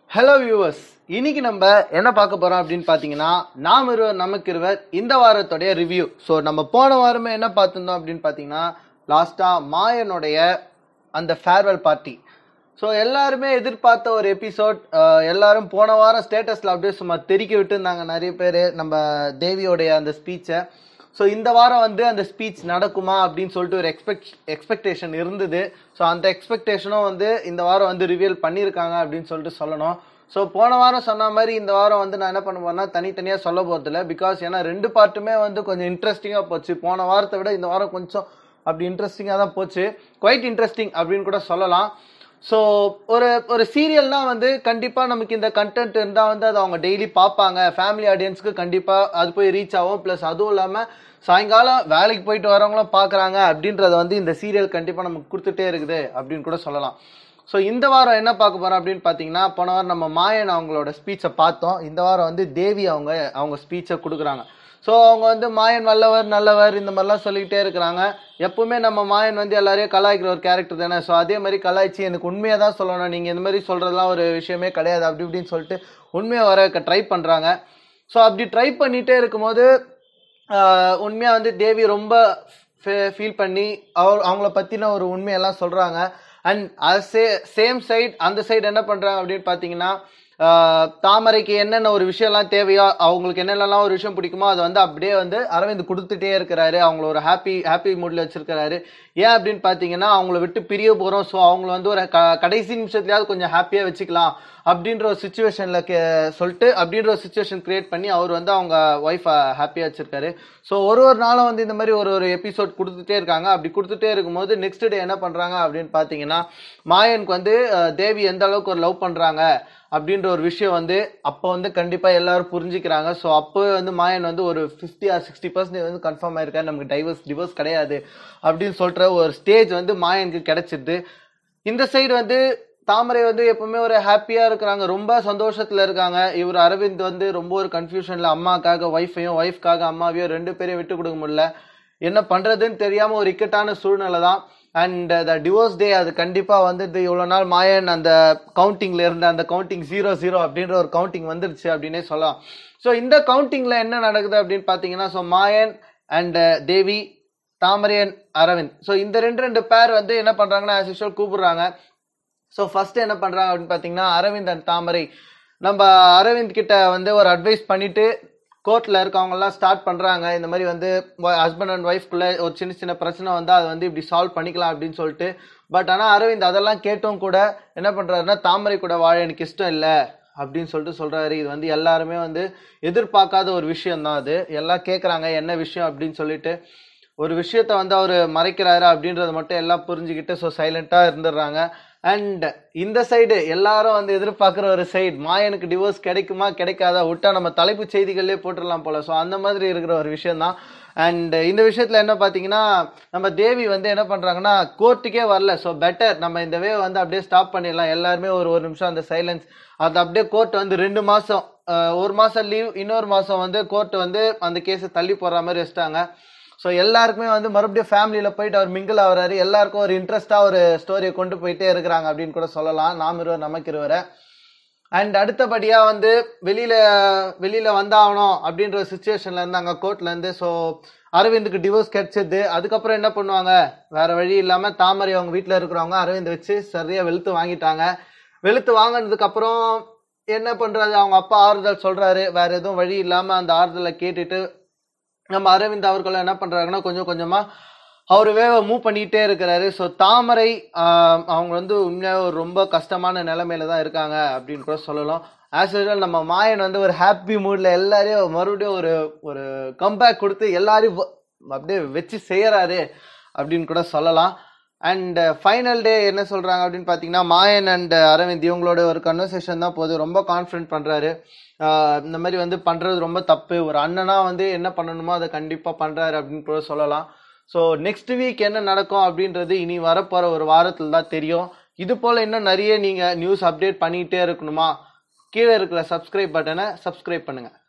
hello viewers இன்னைக்கு நம்ம என்ன பார்க்க போறோம் அப்படின்னு பார்த்தீங்கன்னா நாம் இருவர் நமக்கு இருவர் இந்த வாரத்துடைய ரிவ்யூ ஸோ நம்ம போன வாரமே என்ன பார்த்துருந்தோம் அப்படின்னு பார்த்தீங்கன்னா லாஸ்டா மாயனுடைய அந்த ஃபேர்வெல் பார்ட்டி ஸோ எல்லாருமே எதிர்பார்த்த ஒரு எபிசோட் எல்லாரும் போன வாரம் ஸ்டேட்டஸில் அப்படியே சும்மா தெறிக்க விட்டுருந்தாங்க நிறைய பேர் நம்ம தேவியோடைய அந்த ஸ்பீச்சை ஸோ இந்த வாரம் வந்து அந்த ஸ்பீச் நடக்குமா அப்படின்னு சொல்லிட்டு ஒரு எக்ஸ்பெக்ட் எக்ஸ்பெக்டேஷன் இருந்தது ஸோ அந்த எக்ஸ்பெக்டேஷனும் வந்து இந்த வாரம் வந்து ரிவீல் பண்ணியிருக்காங்க அப்படின்னு சொல்லிட்டு சொல்லணும் ஸோ போன வாரம் சொன்ன மாதிரி இந்த வாரம் வந்து நான் என்ன பண்ண போறேன்னா தனித்தனியாக சொல்ல போகிறதில்ல பிகாஸ் ஏன்னா ரெண்டு பார்ட்டுமே வந்து கொஞ்சம் இன்ட்ரெஸ்டிங்காக போச்சு போன வாரத்தை விட இந்த வாரம் கொஞ்சம் அப்படி இன்ட்ரெஸ்டிங்காக தான் போச்சு குவைட் இன்ட்ரெஸ்டிங் அப்படின்னு கூட சொல்லலாம் ஸோ ஒரு ஒரு சீரியல்னா வந்து கண்டிப்பாக நமக்கு இந்த கண்டென்ட் இருந்தால் வந்து அதை அவங்க டெய்லி பார்ப்பாங்க ஃபேமிலி ஆடியன்ஸ்க்கு கண்டிப்பாக அது போய் ரீச் ஆகும் ப்ளஸ் அதுவும் இல்லாமல் சாயங்காலம் வேலைக்கு போயிட்டு வரவங்களும் பார்க்குறாங்க அப்படின்றத வந்து இந்த சீரியல் கண்டிப்பாக நமக்கு கொடுத்துட்டே இருக்குது அப்படின்னு கூட சொல்லலாம் ஸோ இந்த வாரம் என்ன பார்க்க போகிறோம் அப்படின்னு பார்த்தீங்கன்னா போன வாரம் நம்ம மாயன் அவங்களோட ஸ்பீச்சை பார்த்தோம் இந்த வாரம் வந்து தேவி அவங்க அவங்க ஸ்பீச்சை கொடுக்குறாங்க ஸோ அவங்க வந்து மாயன் நல்லவர் நல்லவர் இந்த மாதிரிலாம் சொல்லிக்கிட்டே இருக்கிறாங்க எப்பவுமே நம்ம மாயன் வந்து எல்லாரையும் கலாய்க்கிற ஒரு கேரக்டர் தானே ஸோ அதே மாதிரி கலாய்ச்சி எனக்கு உண்மையாக தான் சொல்லணும் நீங்கள் இந்த மாதிரி சொல்கிறதுலாம் ஒரு விஷயமே கிடையாது அப்படி இப்படின்னு சொல்லிட்டு உண்மையை வர ட்ரை பண்ணுறாங்க ஸோ அப்படி ட்ரை பண்ணிகிட்டே இருக்கும்போது உண்மையாக வந்து தேவி ரொம்ப ஃபீல் பண்ணி அவர் அவங்கள பற்றின ஒரு உண்மையெல்லாம் சொல்கிறாங்க அண்ட் அது சே சேம் சைட் அந்த சைடு என்ன பண்ணுறாங்க அப்படின்னு பார்த்தீங்கன்னா ஆஹ் தாமரைக்கு என்னென்ன ஒரு விஷயம்லாம் தேவையோ அவங்களுக்கு என்னென்னலாம் ஒரு விஷயம் பிடிக்குமோ அதை வந்து அப்படியே வந்து அரவிந்த் கொடுத்துட்டே இருக்கிறாரு அவங்கள ஒரு ஹாப்பி ஹாப்பி மூட்ல வச்சிருக்கிறாரு ஏன் அப்படின்னு பார்த்தீங்கன்னா அவங்கள விட்டு பிரிய போகிறோம் ஸோ அவங்கள வந்து ஒரு க கடைசி நிமிஷத்துலயாவது கொஞ்சம் ஹாப்பியாக வச்சுக்கலாம் அப்படின்ற ஒரு சுச்சுவேஷனில் கே சொல்லிட்டு அப்படின்ற ஒரு சுச்சுவேஷன் கிரியேட் பண்ணி அவர் வந்து அவங்க ஒய்ஃபை ஹாப்பியாக வச்சிருக்காரு ஸோ ஒரு ஒரு நாளும் வந்து இந்த மாதிரி ஒரு ஒரு எபிசோட் கொடுத்துட்டே இருக்காங்க அப்படி கொடுத்துட்டே இருக்கும்போது நெக்ஸ்ட் டே என்ன பண்ணுறாங்க அப்படின்னு பார்த்தீங்கன்னா மாயனுக்கு வந்து அஹ், தேவி எந்த அளவுக்கு ஒரு லவ் பண்ணுறாங்க அப்படின்ற ஒரு விஷயம் வந்து அப்போ வந்து கண்டிப்பாக எல்லாரும் புரிஞ்சுக்கிறாங்க ஸோ அப்போ வந்து மாயன் வந்து ஒரு ஃபிஃப்டி ஆர் சிக்ஸ்டி பர்சன்டேஜ் வந்து கன்ஃபார்ம் ஆயிருக்காரு நமக்கு டைவர்ஸ் டிவோர்ஸ் கிடையாது அப்படின்னு சொல்கிற ஒரு ஸ்டேஜ் வந்து மாயனுக்கு கிடைச்சிது இந்த சைடு வந்து தாமரை வந்து எப்பவுமே ஒரு ஹாப்பியா இருக்கிறாங்க ரொம்ப சந்தோஷத்துல இருக்காங்க இவர் அரவிந்த் வந்து ரொம்ப ஒரு கன்ஃபியூஷன்ல அம்மாக்காக ஒய்ஃபையும் ஒய்ஃப்காக அம்மாவையும் ரெண்டு பேரையும் விட்டு கொடுக்க முடியல என்ன பண்றதுன்னு தெரியாம ஒரு இக்கட்டான சூழ்நிலை தான் அண்ட் த டிவோர்ஸ் டே அது கண்டிப்பா வந்து இது இவ்வளவு நாள் மாயன் அந்த கவுண்டிங்ல இருந்த அந்த கவுண்டிங் ஜீரோ ஜீரோ அப்படின்ற ஒரு கவுண்டிங் வந்துருச்சு அப்படின்னே சொல்லலாம் ஸோ இந்த கவுண்டிங்ல என்ன நடக்குது அப்படின்னு பாத்தீங்கன்னா so Maayan and Devi Thamaraiyan Aravind so இந்த ரெண்டு ரெண்டு பேர் வந்து என்ன பண்றாங்கன்னா ஆஸ் யூஷுவல் கூப்பிடுறாங்க ஸோ ஃபர்ஸ்ட் என்ன பண்றாங்க அப்படின்னு பார்த்தீங்கன்னா அரவிந்த் அண்ட் தாமரை நம்ம அரவிந்த் கிட்ட வந்து ஒரு அட்வைஸ் பண்ணிட்டு கோர்ட்ல இருக்கவங்கலாம் ஸ்டார்ட் பண்றாங்க இந்த மாதிரி வந்து ஹஸ்பண்ட் அண்ட் ஒய்ஃப்குள்ள ஒரு சின்ன சின்ன பிரச்சனை வந்தா அதை வந்து இப்படி சால்வ் பண்ணிக்கலாம் அப்படின்னு சொல்லிட்டு பட் ஆனால் அரவிந்த் அதெல்லாம் கேட்டும் கூட என்ன பண்றாருன்னா தாமரை கூட வாழ எனக்கு இஷ்டம் இல்லை அப்படின்னு சொல்லிட்டு சொல்றாரு இது வந்து எல்லாருமே வந்து எதிர்பார்க்காத ஒரு விஷயம் தான் அது எல்லாம் கேட்குறாங்க என்ன விஷயம் அப்படின்னு சொல்லிட்டு ஒரு விஷயத்த வந்து அவர் மறைக்கிறாரு அப்படின்றத மட்டும் எல்லாம் புரிஞ்சுக்கிட்டு ஸோ சைலண்டாக இருந்துடுறாங்க அண்ட் இந்த சைடு எல்லாரும் வந்து எதிர்பார்க்குற ஒரு சைடு மாயனுக்கு டிவோர்ஸ் கிடைக்குமா கிடைக்காதா விட்டா நம்ம தலைப்பு செய்திகள்லேயே போட்டுடலாம் போல ஸோ அந்த மாதிரி இருக்கிற ஒரு விஷயம் தான் அண்ட் இந்த விஷயத்துல என்ன பார்த்தீங்கன்னா நம்ம தேவி வந்து என்ன பண்றாங்கன்னா கோர்ட்டுக்கே வரல ஸோ பெட்டர் நம்ம இந்த வே வந்து அப்படியே ஸ்டாப் பண்ணிடலாம் எல்லாருமே ஒரு ஒரு நிமிஷம் அந்த சைலன்ஸ் அது அப்படியே கோர்ட் வந்து ரெண்டு மாசம் அஹ், ஒரு மாசம் லீவ் இன்னொரு மாசம் வந்து கோர்ட் வந்து அந்த கேஸை தள்ளி போடுற மாதிரி வச்சுட்டாங்க ஸோ எல்லாருக்குமே வந்து மறுபடியும் ஃபேமிலியில் போயிட்டு அவர் மிங்கிள் ஆகுறாரு எல்லாருக்கும் ஒரு இன்ட்ரெஸ்டாக ஒரு ஸ்டோரியை கொண்டு போயிட்டே இருக்கிறாங்க அப்படின்னு கூட சொல்லலாம் நாம் இருவர் நமக்கு இருவரை அண்ட் அடுத்தபடியா வந்து வெளியில வெளியில வந்தாகணும் அப்படின்ற சுச்சுவேஷன்ல இருந்தாங்க கோர்ட்ல இருந்து ஸோ அரவிந்துக்கு டிவோர்ஸ் கிடைச்சது அதுக்கப்புறம் என்ன பண்ணுவாங்க வேற வழி இல்லாம தாமரை அவங்க வீட்டில் இருக்கிறவங்க அரவிந்த் வச்சு சரியா வெளுத்து வாங்கிட்டாங்க வெளுத்து வாங்கினதுக்கு அப்புறம் என்ன பண்றது அவங்க அப்பா ஆறுதல் சொல்றாரு வேற எதுவும் வழி இல்லாம அந்த ஆறுதலை கேட்டுட்டு நம்ம அரவிந்த் அவர்கள் என்ன பண்றாங்கன்னா கொஞ்சம் கொஞ்சமா அவர் வேவ மூவ் பண்ணிக்கிட்டே இருக்கிறாரு ஸோ தாமரை ஆஹ், அவங்க வந்து உண்மையாக ஒரு ரொம்ப கஷ்டமான நிலைமையில தான் இருக்காங்க அப்படின்னு கூட சொல்லலாம் ஆஸ் யூஸ்வல் நம்ம மாயன் வந்து ஒரு ஹாப்பி மூட்ல எல்லாரையும் மறுபடியும் ஒரு ஒரு கம்பேக் கொடுத்து எல்லாரையும் வ- அப்படியே வச்சு செய்யறாரு அப்படின்னு கூட சொல்லலாம் அண்ட் ஃபைனல் டே என்ன சொல்றாங்க அப்படின்னு பார்த்தீங்கன்னா மாயன் அண்ட் அரவிந்த் இவங்களோட ஒரு கன்வர்சேஷன் தான் போகுது ரொம்ப கான்ஃபிடென்ட் பண்றாரு ஆஹ் இந்த மாதிரி வந்து பண்றது ரொம்ப தப்பு ஒரு அண்ணனா வந்து என்ன பண்ணணுமோ அதை கண்டிப்பா பண்றாரு அப்படின்னு கூட சொல்லலாம் ஸோ நெக்ஸ்ட் வீக் என்ன நடக்கும் அப்படின்றது இனி வரப்போற ஒரு வாரத்தில் தான் தெரியும் இது போல இன்னும் நிறைய நீங்க நியூஸ் அப்டேட் பண்ணிக்கிட்டே இருக்கணுமா கீழே இருக்கிற சப்ஸ்கிரைப் பட்டனை சப்ஸ்கிரைப் பண்ணுங்க